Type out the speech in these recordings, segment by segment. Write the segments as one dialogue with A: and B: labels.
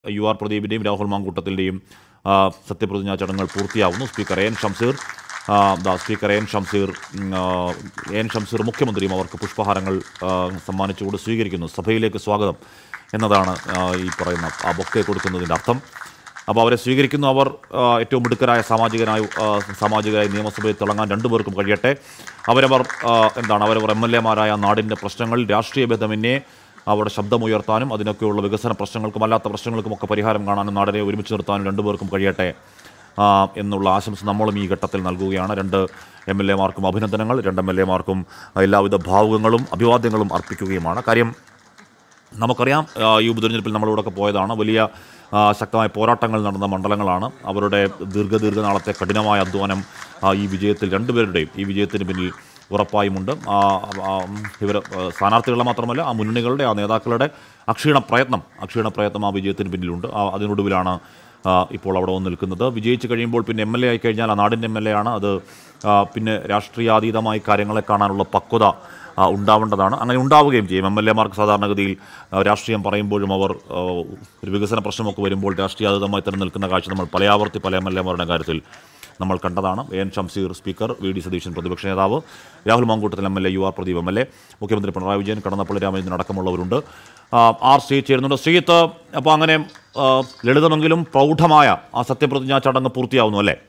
A: U R പ്രദീപിൻ്റെയും രാഹുൽ മാങ്കൂട്ടത്തിൻ്റെയും ആ, സത്യപ്രതിജ്ഞാ ചടങ്ങുകൾ പൂർത്തിയാവുന്നു സ്പീക്കർ എൻ ഷംസീർ ആ, ദാ സ്പീക്കർ എൻ ഷംസീർ ഉം, ആ, എൻ ഷംസീർ മുഖ്യമന്ത്രിയും അവർക്ക് പുഷ്പഹാരങ്ങൾ ആ, സമ്മാനിച്ചുകൊണ്ട് സ്വീകരിക്കുന്നു സഭയിലേക്ക് സ്വാഗതം എന്നതാണ് ആ, ഈ പറയുന്ന ആ ബൊക്കെ കൊടുക്കുന്നതിൻ്റെ അർത്ഥം അപ്പോൾ അവരെ സ്വീകരിക്കുന്നു അവർ ആ, ഏറ്റവും മിടുക്കരായ സാമാജികനായി ആ, സാമാജികരായി നിയമസഭയിൽ തിളങ്ങാൻ രണ്ടുപേർക്കും കഴിയട്ടെ അവരവർ ആ, എന്താണ് അവരവർ എം എൽ എമാരായ നാടിൻ്റെ പ്രശ്നങ്ങൾ രാഷ്ട്രീയ ഭേദമന്യേ അവിടെ ശബ്ദമുയർത്താനും അതിനൊക്കെയുള്ള വികസന പ്രശ്നങ്ങൾക്കും അല്ലാത്ത പ്രശ്നങ്ങൾക്കും ഒക്കെ പരിഹാരം കാണാനും നാടിനെ ഒരുമിച്ച് നിർത്താനും രണ്ടുപേർക്കും കഴിയട്ടെ ആ, എന്നുള്ള ആശംസ നമ്മളും ഈ ഘട്ടത്തിൽ നൽകുകയാണ് രണ്ട് എം എൽ എമാർക്കും അഭിനന്ദനങ്ങൾ രണ്ട് എം എൽ എമാർക്കും എല്ലാവിധ ഭാവുകങ്ങളും അഭിവാദ്യങ്ങളും അർപ്പിക്കുകയുമാണ് കാര്യം നമുക്കറിയാം ആ, ഈ ഉപതെരഞ്ഞെടുപ്പിൽ നമ്മളിവിടെയൊക്കെ പോയതാണ് വലിയ ആ, ശക്തമായ പോരാട്ടങ്ങൾ നടന്ന മണ്ഡലങ്ങളാണ് അവരുടെ ദീർഘ ദീർഘനാളത്തെ കഠിനമായ അധ്വാനം ആ, ഈ വിജയത്തിൽ രണ്ടുപേരുടെയും ഈ വിജയത്തിന് പിന്നിൽ ഉറപ്പായുമുണ്ട് ആ, ആ, ഇവർ ആ, സ്ഥാനാർത്ഥികളുടെ മാത്രമല്ല ആ മുന്നണികളുടെ ആ നേതാക്കളുടെ അക്ഷീണ പ്രയത്നം അക്ഷീണ പ്രയത്നം ആ വിജയത്തിന് പിന്നിലുണ്ട് ആ, അതിനൊടുവിലാണ് ആ, ഇപ്പോൾ അവിടെ വന്ന് നിൽക്കുന്നത് വിജയിച്ച് കഴിയുമ്പോൾ പിന്നെ എം എൽ എ ആയി കഴിഞ്ഞാൽ ആ നാടിൻ്റെ എം എൽ എ ആണ് അത് ആ, പിന്നെ രാഷ്ട്രീയാതീതമായി കാര്യങ്ങളെ കാണാനുള്ള പക്വത ആ, ഉണ്ടാവേണ്ടതാണ് അങ്ങനെ ഉണ്ടാവുകയും ചെയ്യും എം എൽ എമാർക്ക് സാധാരണഗതിയിൽ ആ, രാഷ്ട്രീയം പറയുമ്പോഴും അവർ ആ, ഒരു വികസന പ്രശ്നമൊക്കെ വരുമ്പോൾ രാഷ്ട്രീയാതീതമായി തന്നെ നിൽക്കുന്ന കാഴ്ച നമ്മൾ പലയാവർത്തി പല എം എൽ എമാരുടെ കാര്യത്തിൽ നമ്മൾ കണ്ടതാണ് എൻ ഷംസീർ സ്പീക്കർ വി ഡി സതീശൻ പ്രതിപക്ഷ നേതാവ് Rahul Mamkoottathil M L A U R Pradeep M L A മുഖ്യമന്ത്രി പിണറായി വിജയൻ കടന്നപ്പള്ളി രാമചന്ദ്രൻ അടക്കമുള്ളവരുണ്ട് ആ, ആർ ശ്രീ ചേരുന്നുണ്ട് ശ്രീത്ത് അപ്പോൾ അങ്ങനെ ആ, ലളിതമെങ്കിലും പ്രൗഢമായ ആ സത്യപ്രതിജ്ഞാ ചടങ്ങ് പൂർത്തിയാവുന്നു അല്ലേ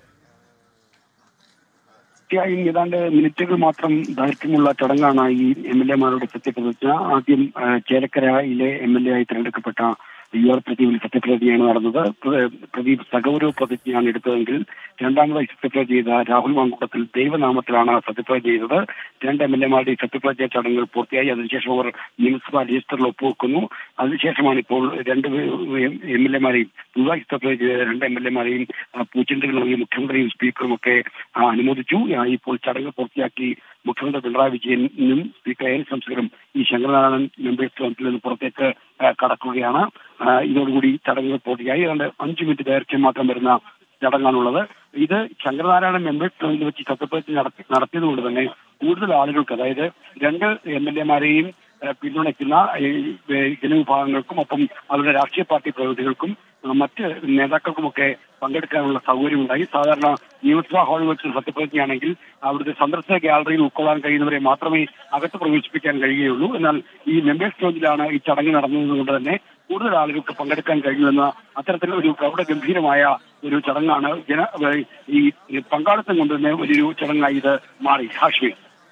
B: തീർച്ചയായും ഏതാണ്ട് മിനിറ്റുകൾ മാത്രം ദൈർഘ്യമുള്ള ചടങ്ങാണ് ഈ എം എൽ എമാരുടെ സത്യപ്രതിജ്ഞ ആദ്യം ആ, ചേലക്കരയിലെ എം എൽ എ ആയി തിരഞ്ഞെടുക്കപ്പെട്ട യു ആർ പ്രദീപിൽ സത്യപ്രതിജ്ഞയാണ് നടന്നത് പ്ര- പ്രദീപ് സഗൗരവ പ്രതിജ്ഞയാണ് എടുത്തതെങ്കിൽ രണ്ടാമതായി സത്യപ്രതിജ്ഞ ചെയ്ത രാഹുൽ മാങ്കൂട്ടത്തിൽ ദൈവനാമത്തിലാണ് സത്യപ്രതിജ്ഞ ചെയ്തത് രണ്ട് എം എൽ എമാരുടെ ഈ സത്യപ്രതിജ്ഞ ചടങ്ങുകൾ പൂർത്തിയായി അതിനുശേഷം അവർ നിയമസഭാ രജിസ്റ്ററിൽ ഒപ്പുവെക്കുന്നു അതിനുശേഷമാണ് ഇപ്പോൾ രണ്ട് എം എൽ എമാരെയും പുതുതായി സത്യപ്രതിജ്ഞ ചെയ്ത രണ്ട് എം എൽ എമാരെയും പൂച്ചെണ്ടുകൾ നൽകി മുഖ്യമന്ത്രിയും സ്പീക്കറും ഒക്കെ ആ, അനുമോദിച്ചു ആ, ഇപ്പോൾ ചടങ്ങ് പൂർത്തിയാക്കി മുഖ്യമന്ത്രി പിണറായി വിജയനും സ്പീക്കർ എൻ ശംസകരും ഈ ശങ്കരനാരായണൻ മെമ്പേഴ്സ് ക്ലബിൽ നിന്ന് പുറത്തേക്ക് ആ, കടക്കുകയാണ് ആ, ഇതോടുകൂടി ചടങ്ങുകൾ പൂർത്തിയായി ഏതാണ്ട് അഞ്ചു മിനിറ്റ് ദൈർഘ്യം മാത്രം വരുന്ന ചടങ്ങാണുള്ളത് ഇത് ശങ്കരനാരായണൻ മെമ്പേഴ്സ് ക്ലബിൽ വെച്ച് സത്യപ്രതിജ്ഞ നടത്തി നടത്തിയതുകൊണ്ട് തന്നെ കൂടുതൽ ആളുകൾക്ക് അതായത് രണ്ട് എം എൽ എമാരെയും പിന്തുണയ്ക്കുന്ന ഈ, ഏ, ജനവിഭാഗങ്ങൾക്കും ഒപ്പം അവരുടെ രാഷ്ട്രീയ പാർട്ടി പ്രതിനിധികൾക്കും ആ, മറ്റ് നേതാക്കൾക്കുമൊക്കെ പങ്കെടുക്കാനുള്ള സൗകര്യമുണ്ടായി സാധാരണ നിയമസഭാ ഹാളിൽ വെച്ച് സത്യപ്രതിജ്ഞയാണെങ്കിൽ അവിടുത്തെ സന്ദർശക ഗാലറിയിൽ ഉൾക്കൊള്ളാൻ കഴിയുന്നവരെ മാത്രമേ അകത്ത് പ്രവേശിപ്പിക്കാൻ കഴിയുകയുള്ളൂ എന്നാൽ ഈ മെമ്പേഴ്സ് ലോഞ്ചിലാണ് ഈ ചടങ്ങ് നടന്നതുകൊണ്ട് തന്നെ കൂടുതൽ ആളുകൾക്ക് പങ്കെടുക്കാൻ കഴിയുമെന്ന അത്തരത്തിലുള്ള ഒരു പ്രൗഢഗംഭീരമായ ഒരു ചടങ്ങാണ് ജന ഈ പങ്കാളിത്തം കൊണ്ട് തന്നെ വലിയൊരു ചടങ്ങായി ഇത് മാറി ഹാഷ്മി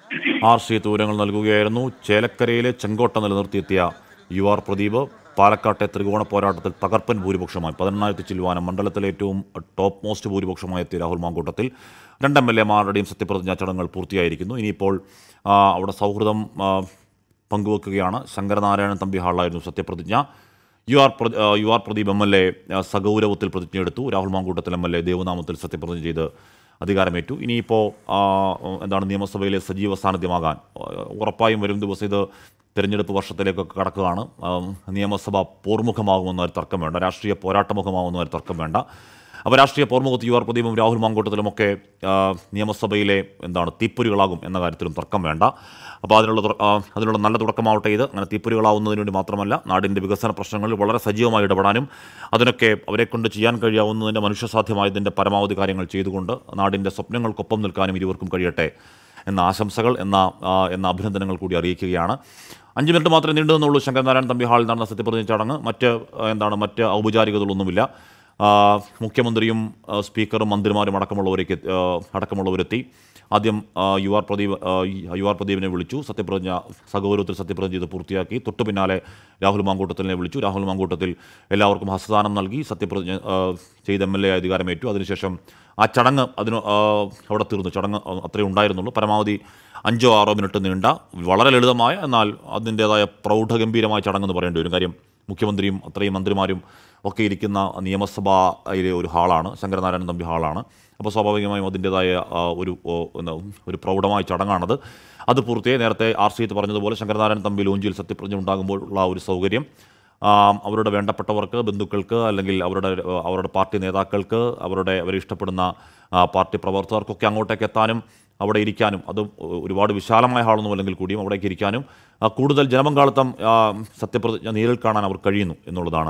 A: ആർ സി വിവരങ്ങൾ നൽകുകയായിരുന്നു ചേലക്കരയിലെ ചെങ്കോട്ട നിലനിർത്തിയെത്തിയ യു ആർ പ്രദീപ് പാലക്കാട്ടെ ത്രികോണ പോരാട്ടത്തിൽ തകർപ്പൻ ഭൂരിപക്ഷമായി പതിനെണ്ണായിരത്തി ചില്ലുവാനം മണ്ഡലത്തിലെ ഏറ്റവും ടോപ്പ് മോസ്റ്റ് ഭൂരിപക്ഷമായി എത്തിയ രാഹുൽ മാങ്കൂട്ടത്തിൽ രണ്ട് എം എൽ എമാരുടെയും സത്യപ്രതിജ്ഞാ ചടങ്ങുകൾ പൂർത്തിയായിരിക്കുന്നു ഇനിയിപ്പോൾ ആ, അവിടെ സൗഹൃദം ആ, പങ്കുവെക്കുകയാണ് ശങ്കരനാരായണൻ തമ്പി ഹാളിലായിരുന്നു സത്യപ്രതിജ്ഞ യു ആർ പ്ര- ആ, U R Pradeep M L A സഗൗരവത്തിൽ പ്രതിജ്ഞയെടുത്തു Rahul Mamkoottathil M L A ദേവനാമത്തിൽ സത്യപ്രതിജ്ഞ ചെയ്ത് അധികാരമേറ്റു ഇനിയിപ്പോൾ ആ, എന്താണ് നിയമസഭയിലെ സജീവ സാന്നിധ്യമാകാൻ ആ, ഉറപ്പായും വരും ദിവസം ഇത് തിരഞ്ഞെടുപ്പ് വർഷത്തിലേക്കൊക്കെ കടക്കുകയാണ് ആ, നിയമസഭ പോർമുഖമാകുമെന്ന ഒരു തർക്കം വേണ്ട രാഷ്ട്രീയ പോരാട്ടമുഖമാകുന്ന ഒരു തർക്കം വേണ്ട അപ്പോൾ രാഷ്ട്രീയ പോർമുഖത്ത് യു ആർ പ്രദീപും രാഹുൽ മാങ്കോട്ടത്തിലുമൊക്കെ ആ, നിയമസഭയിലെ എന്താണ് തീപ്പൊരികളാകും എന്ന കാര്യത്തിലും തർക്കം വേണ്ട അപ്പോൾ അതിനുള്ള തുറ- ആ, അതിനുള്ള നല്ല തുടക്കമാവട്ടെ ഇത് അങ്ങനെ തീപ്പൊരികളാവുന്നതിന് വേണ്ടി മാത്രമല്ല നാടിൻ്റെ വികസന പ്രശ്നങ്ങളിൽ വളരെ സജീവമായി ഇടപെടാനും അതിനൊക്കെ അവരെ കൊണ്ട് ചെയ്യാൻ കഴിയാവുന്നതിൻ്റെ മനുഷ്യസാധ്യമായതിൻ്റെ പരമാവധി കാര്യങ്ങൾ ചെയ്തുകൊണ്ട് നാടിൻ്റെ സ്വപ്നങ്ങൾക്കൊപ്പം നിൽക്കാനും ഇരുവർക്കും കഴിയട്ടെ എന്ന ആശംസകൾ എന്ന ആ, എന്ന അഭിനന്ദനങ്ങൾ കൂടി അറിയിക്കുകയാണ് അഞ്ച് മിനിറ്റ് മാത്രമേ നീണ്ടു നിന്നുള്ളൂ ശങ്കരനാരായണൻ തമ്പി ഹാളിൽ നടന്ന സത്യപ്രതിജ്ഞ ചടങ്ങ് മറ്റ് ആ, എന്താണ് മറ്റ് ഔപചാരികതകളൊന്നുമില്ല ആ, മുഖ്യമന്ത്രിയും ആ, സ്പീക്കറും മന്ത്രിമാരും അടക്കമുള്ളവരേക്ക് ആ, അടക്കമുള്ളവരെത്തി ആദ്യം ആ, യു ആർ പ്രദീപ് ആ, യു ആർ പ്രദീപിനെ വിളിച്ചു സത്യപ്രതിജ്ഞ സഗൗരവത്തിൽ സത്യപ്രതിജ്ഞ ചെയ്ത് പൂർത്തിയാക്കി തൊട്ടു പിന്നാലെ രാഹുൽ മാങ്കൂട്ടത്തിനെ വിളിച്ചു രാഹുൽ മാങ്കൂട്ടത്തിൽ എല്ലാവർക്കും ഹസ്തദാനം നൽകി സത്യപ്രതിജ്ഞ ആ, ചെയ്ത് എം എൽ എ അധികാരമേറ്റു അതിനുശേഷം ആ ചടങ്ങ് അതിന് ആ, അവിടെ തീർന്നു ചടങ്ങ് അത്രയേ ഉണ്ടായിരുന്നുള്ളൂ പരമാവധി അഞ്ചോ ആറോ മിനിറ്റ് നീണ്ട വളരെ ലളിതമായ എന്നാൽ അതിൻ്റേതായ പ്രൗഢഗംഭീരമായ ചടങ്ങെന്ന് പറയേണ്ടി വരും കാര്യം മുഖ്യമന്ത്രിയും അത്രയും മന്ത്രിമാരും ഒക്കെ ഇരിക്കുന്ന നിയമസഭയിലെ ഒരു ഹാളാണ് ശങ്കരനാരായണൻ തമ്പി ഹാളാണ് അപ്പോൾ സ്വാഭാവികമായും അതിൻ്റേതായ ആ, ഒരു ഓ, എന്താ, ഒരു പ്രൗഢമായ ചടങ്ങാണത് അത് പൂർത്തിയായി നേരത്തെ ആർ സി പറഞ്ഞതുപോലെ ശങ്കരനാരായണൻ തമ്പി ലോഞ്ചിൽ സത്യപ്രതിജ്ഞ ഉണ്ടാകുമ്പോൾ ഉള്ള ആ ഒരു സൗകര്യം ആ, അവരുടെ വേണ്ടപ്പെട്ടവർക്ക് ബന്ധുക്കൾക്ക് അല്ലെങ്കിൽ അവരുടെ ആ, അവരുടെ പാർട്ടി നേതാക്കൾക്ക് അവരുടെ അവരെ ഇഷ്ടപ്പെടുന്ന ആ, പാർട്ടി പ്രവർത്തകർക്കൊക്കെ അങ്ങോട്ടേക്ക് എത്താനും അവിടെ ഇരിക്കാനും അത് ഒരുപാട് വിശാലമായ ഹാളൊന്നും അല്ലെങ്കിൽ കൂടിയും അവിടേക്ക് ഇരിക്കാനും ആ, കൂടുതൽ ജനപങ്കാളിത്തം ആ, സത്യപ്രതിജ്ഞ നേരിൽ കാണാൻ അവർ കഴിയുന്നു എന്നുള്ളതാണ്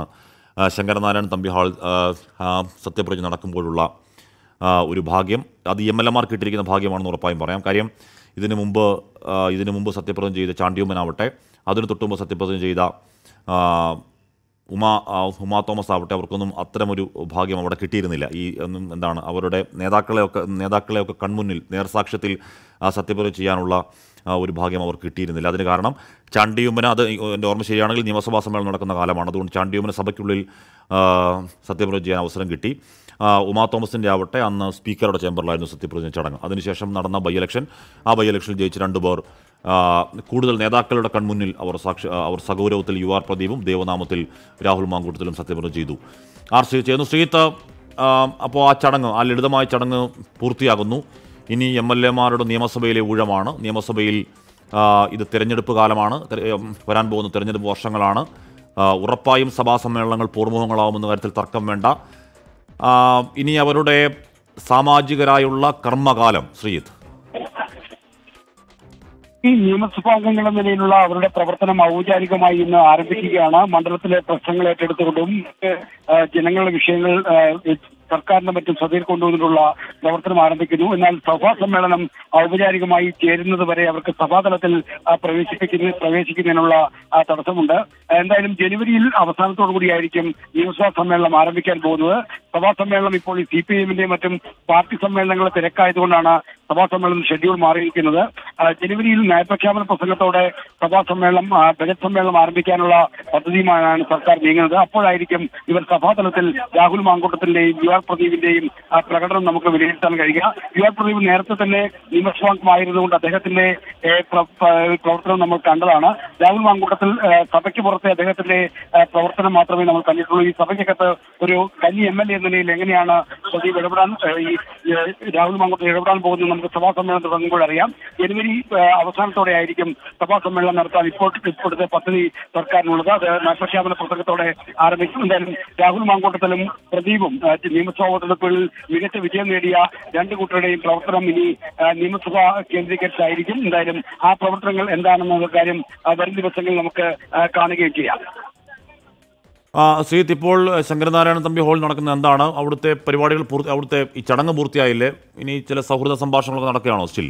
A: ആ, ശങ്കരനാരായണൻ തമ്പി ഹാൾ ആ, ആ, സത്യപ്രതിജ്ഞ നടക്കുമ്പോഴുള്ള ആ, ഒരു ഭാഗ്യം അത് എം എൽ എമാർക്ക് കിട്ടിയിരിക്കുന്ന ഭാഗ്യമാണെന്ന് ഉറപ്പായും പറയാം കാര്യം ഇതിനു മുമ്പ് ആ, ഇതിനു മുമ്പ് സത്യപ്രതിജ്ഞ ചെയ്ത ചാണ്ടിയുമ്മനാവട്ടെ അതിന് തൊട്ടുമുമ്പ് സത്യപ്രതിജ്ഞ ചെയ്ത ആ, ഉമാ ആ, ഉമാ തോമസ് ആവട്ടെ അവർക്കൊന്നും അത്തരമൊരു ഭാഗ്യം അവിടെ കിട്ടിയിരുന്നില്ല ഈ ഒന്നും എന്താണ് അവരുടെ നേതാക്കളെയൊക്കെ നേതാക്കളെയൊക്കെ കൺമുന്നിൽ നേർസാക്ഷ്യത്തിൽ ആ സത്യപ്രതിജ്ഞ ചെയ്യാനുള്ള ആ, ഒരു ഭാഗ്യം അവർക്ക് കിട്ടിയിരുന്നില്ല അതിന് കാരണം ചാണ്ടിയുമ്മന അത് എൻ്റെ ഓർമ്മ ശരിയാണെങ്കിൽ നിയമസഭാ സമ്മേളനം നടക്കുന്ന കാലമാണ് അതുകൊണ്ട് ചാണ്ടിയുമ്മന സഭയ്ക്കുള്ളിൽ ആ, സത്യപ്രതിജ്ഞ ചെയ്യാൻ അവസരം കിട്ടി ആ, ഉമാ തോമസിൻ്റെ ആവട്ടെ അന്ന് സ്പീക്കറുടെ ചേംബറിലായിരുന്നു സത്യപ്രതിജ്ഞ ചടങ്ങ് അതിനുശേഷം നടന്ന ബൈ ഇലക്ഷൻ ആ ബൈ ഇലക്ഷനിൽ ജയിച്ച രണ്ടുപേർ ആ, കൂടുതൽ നേതാക്കളുടെ കൺമുന്നിൽ അവർ സാക്ഷി ആ, അവർ സഗൗരവത്തിൽ യു ആർ പ്രദീപും ദേവനാമത്തിൽ രാഹുൽ മാങ്കൂട്ടത്തിലും സത്യപ്രതിജ്ഞ ചെയ്തു ആർ ശ്രീ ചെയ്യുന്നു ശ്രീത്ത് അപ്പോൾ ആ ചടങ്ങ് ആ ലളിതമായ ചടങ്ങ് പൂർത്തിയാകുന്നു ഇനി എം എൽ എമാരുടെ നിയമസഭയിലെ ഊഴമാണ് നിയമസഭയിൽ ആ, ഇത് തിരഞ്ഞെടുപ്പ് കാലമാണ് തെര- ഉം, വരാൻ പോകുന്ന തിരഞ്ഞെടുപ്പ് വർഷങ്ങളാണ് ആ, ഉറപ്പായും സഭാ സമ്മേളനങ്ങൾ പൂർവ്വമുഖങ്ങളാവുമെന്ന കാര്യത്തിൽ തർക്കം വേണ്ട ആ, ഇനി അവരുടെ സാമാജികരായുള്ള കർമ്മകാലം ശ്രീജിത്ത്
B: ഈ നിയമസഭാംഗങ്ങൾ എന്ന നിലയിലുള്ള അവരുടെ പ്രവർത്തനം ഔപചാരികമായി ഇന്ന് ആരംഭിക്കുകയാണ് മണ്ഡലത്തിലെ പ്രശ്നങ്ങൾ ഏറ്റെടുത്തുകൊണ്ടും മറ്റ്, ആ, ജനങ്ങളുടെ വിഷയങ്ങൾ ആ, സർക്കാരിന്റെ മറ്റും ശ്രദ്ധയിൽ കൊണ്ടുവന്നിട്ടുള്ള പ്രവർത്തനം ആരംഭിക്കുന്നു എന്നാൽ സഭാ സമ്മേളനം ഔപചാരികമായി ചേരുന്നത് വരെ അവർക്ക് സഭാതലത്തിൽ ആ, പ്രവേശിപ്പിക്കുന്ന പ്രവേശിക്കുന്നതിനുള്ള ആ, തടസ്സമുണ്ട് എന്തായാലും ജനുവരിയിൽ അവസാനത്തോടു കൂടിയായിരിക്കും നിയമസഭാ സമ്മേളനം ആരംഭിക്കാൻ പോകുന്നത് സഭാ സമ്മേളനം ഇപ്പോൾ ഈ സി പി എമ്മിന്റെയും മറ്റും പാർട്ടി സമ്മേളനങ്ങളെ തിരക്കായതുകൊണ്ടാണ് സഭാ സമ്മേളനം ഷെഡ്യൂൾ മാറിയിരിക്കുന്നത് ആ, ജനുവരിയിൽ നയപ്രഖ്യാപന പ്രസംഗത്തോടെ സഭാ സമ്മേളനം ആ, ബജറ്റ് സമ്മേളനം ആരംഭിക്കാനുള്ള പദ്ധതിയുമായാണ് സർക്കാർ നീങ്ങുന്നത് അപ്പോഴായിരിക്കും ഇവർ സഭാതലത്തിൽ രാഹുൽ മാങ്കൂട്ടത്തിന്റെയും യു ആർ പ്രദീപിന്റെയും ആ, പ്രകടനം നമുക്ക് വിലയിരുത്താൻ കഴിയുക യു ആർ പ്രദീപ് നേരത്തെ തന്നെ നിയമസഭാംഗമായിരുന്നുകൊണ്ട് അദ്ദേഹത്തിന്റെ ഏ, പ്ര- പ്ര- പ്രവർത്തനം നമ്മൾ കണ്ടതാണ് രാഹുൽ മാങ്കൂട്ടത്തിൽ ഏ, സഭയ്ക്ക് പുറത്തെ അദ്ദേഹത്തിന്റെ ഏ, പ്രവർത്തനം മാത്രമേ നമ്മൾ കണ്ടിട്ടുള്ളൂ ഈ സഭയ്ക്കകത്ത് ഒരു കന്നി എം എൽ എ എന്ന നിലയിൽ എങ്ങനെയാണ് പ്രദീപ് ഇടപെടാൻ ഏ, ഈ ഏ, രാഹുൽ മാങ്കൂട്ടത്തിൽ ഇടപെടാൻ പോകുന്നത് നമുക്ക് സഭാ സമ്മേളനം തുടങ്ങുമ്പോൾ അറിയാം ജനുവരി ഏ, അവസാനത്തോടെ ആയിരിക്കും സഭാ സമ്മേളനം നടത്താൻ ഇപ്പോൾ ഇപ്പോഴത്തെ പദ്ധതി സർക്കാരിനുള്ളത് അത് നയപ്രഖ്യാപന പുസ്തകത്തോടെ ആരംഭിക്കും എന്തായാലും രാഹുൽ മാങ്കോട്ടത്തിലും പ്രദീപും ആ, നിയമസഭാ വോട്ടെടുപ്പിൽ മികച്ച വിജയം നേടിയ രണ്ട് കൂട്ടരുടെയും പ്രവർത്തനം ഇനി ആ, നിയമസഭ കേന്ദ്രീകരിച്ചായിരിക്കും എന്തായാലും ആ പ്രവർത്തനങ്ങൾ എന്താണെന്ന കാര്യം ആ, വരും ദിവസങ്ങളിൽ നമുക്ക് ആ, കാണുകയും ചെയ്യാം
A: ആ, ശ്രീജിത്ത് ഇപ്പോൾ ശങ്കരനാരായണ തമ്പി ഹാൾ നടക്കുന്ന എന്താണ് അവിടുത്തെ പരിപാടികൾ പൂർത്തി അവിടുത്തെ ഈ ചടങ്ങ് പൂർത്തിയായില്ലേ ഇനി ചില സൗഹൃദ സംഭാഷണങ്ങളൊക്കെ നടക്കുകയാണോ സ്റ്റിൽ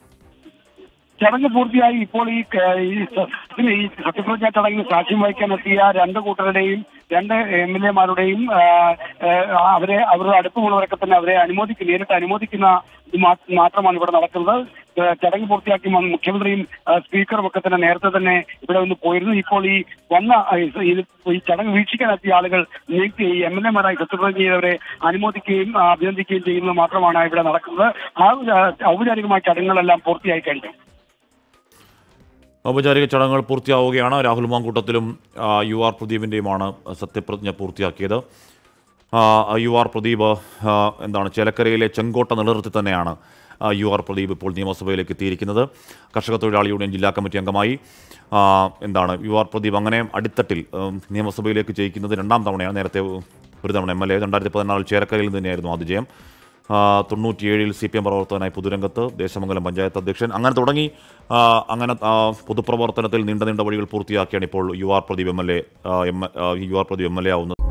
B: ചടങ്ങ് പൂർത്തിയായി ഇപ്പോൾ ഈ ക- ഈ സ- ഇതിന് ഈ സത്യപ്രതിജ്ഞാ ചടങ്ങിന് സാക്ഷ്യം വഹിക്കാൻ എത്തിയ രണ്ട് കൂട്ടരുടെയും രണ്ട് എം എൽ എമാരുടെയും അവരെ അവരുടെ അടുപ്പമുള്ളവരൊക്കെ തന്നെ അവരെ അനുമോദിക്കുന്ന നേരിട്ട് അനുമോദിക്കുന്ന ഇത് മാ- മാത്രമാണ് ഇവിടെ നടക്കുന്നത് ഏ, ചടങ്ങ് പൂർത്തിയാക്കി വന്ന മുഖ്യമന്ത്രിയും ആ, സ്പീക്കറും ഒക്കെ തന്നെ നേരത്തെ തന്നെ ഇവിടെ നിന്ന് പോയിരുന്നു ഇപ്പോൾ ഈ വന്ന ആ, ഈ ഇത് ഈ ചടങ്ങ് വീക്ഷിക്കാൻ എത്തിയ ആളുകൾ നീക്കി ഈ എം എൽ എമാരായി സത്യപ്രതിജ്ഞ ചെയ്തവരെ അനുമോദിക്കുകയും ആ, അഭിനന്ദിക്കുകയും ചെയ്യുന്നത് മാത്രമാണ് ഇവിടെ നടക്കുന്നത് ആ ആ, ഔപചാരികമായ ചടങ്ങുകളെല്ലാം പൂർത്തിയായി കഴിഞ്ഞു
A: ഔപചാരിക ചടങ്ങുകൾ പൂർത്തിയാവുകയാണ് രാഹുൽ മാങ്കൂട്ടത്തിലും ആ, യു ആർ പ്രദീപിൻ്റെയുമാണ് സത്യപ്രതിജ്ഞ പൂർത്തിയാക്കിയത് ആ, യു ആർ പ്രദീപ് ആ, എന്താണ് ചേലക്കരയിലെ ചെങ്കോട്ട നിലനിർത്തി തന്നെയാണ് ആ, യു ആർ പ്രദീപ് ഇപ്പോൾ നിയമസഭയിലേക്ക് എത്തിയിരിക്കുന്നത് കർഷക തൊഴിലാളി യൂണിയൻ ജില്ലാ കമ്മിറ്റി അംഗമായി ആ, എന്താണ് യു ആർ പ്രദീപ് അങ്ങനെ അടിത്തട്ടിൽ ഉം, നിയമസഭയിലേക്ക് ജയിക്കുന്നത് രണ്ടാം തവണയാണ് നേരത്തെ ഒരു തവണ എം എൽ എ രണ്ടായിരത്തി പതിനാലിൽ ചേലക്കരയിൽ നിന്ന് തന്നെയായിരുന്നു ആദ്യ ജയം ആ, തൊണ്ണൂറ്റിയേഴിൽ സി പി എം പ്രവർത്തകനായി പൊതുരംഗത്ത് ദേശമംഗലം പഞ്ചായത്ത് അധ്യക്ഷൻ അങ്ങനെ തുടങ്ങി ആ, അങ്ങനെ ആ, പൊതുപ്രവർത്തനത്തിൽ നീണ്ട നീണ്ട വഴികൾ പൂർത്തിയാക്കിയാണ് ഇപ്പോൾ U R Pradeep M L A U R Pradeep M L A ആവുന്നത്